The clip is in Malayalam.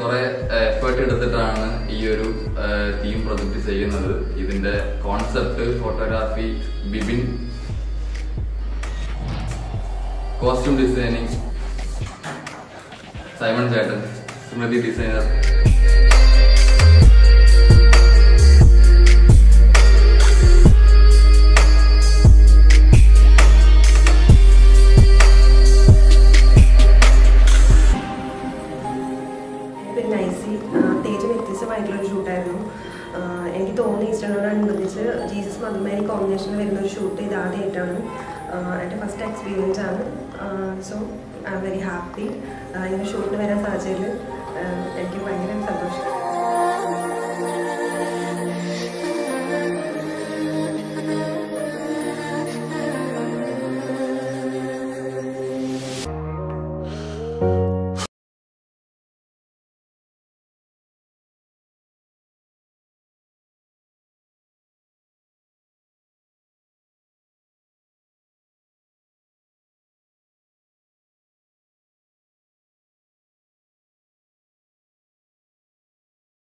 കുറെ എഫേർട്ട് എടുത്തിട്ടാണ് ഈ ഒരു തീം പ്രൊജക്ട് ചെയ്യുന്നത് ഇതിന്റെ concept photography Bibin costume designing Simon ചേട്ടൻ സ്മൃതി ഡിസൈനർ പിന്നെ നൈസി തേജ് വ്യത്യസ്തമായിട്ടുള്ള ഒരു ഷൂട്ടായിരുന്നു എനിക്ക് തോന്നി ഈസ്റ്ററിനോടനുബന്ധിച്ച് ജീസസ് മദർമേരി കോമ്പിനേഷനിൽ വരുന്ന ഒരു ഷൂട്ട് ഇത് ആദ്യമായിട്ടാണ് എൻ്റെ ഫസ്റ്റ് എക്സ്പീരിയൻസ് ആണ് so I'm very happy ഇങ്ങനെ ഷൂട്ടിന് വരാൻ സാധിച്ചതിൽ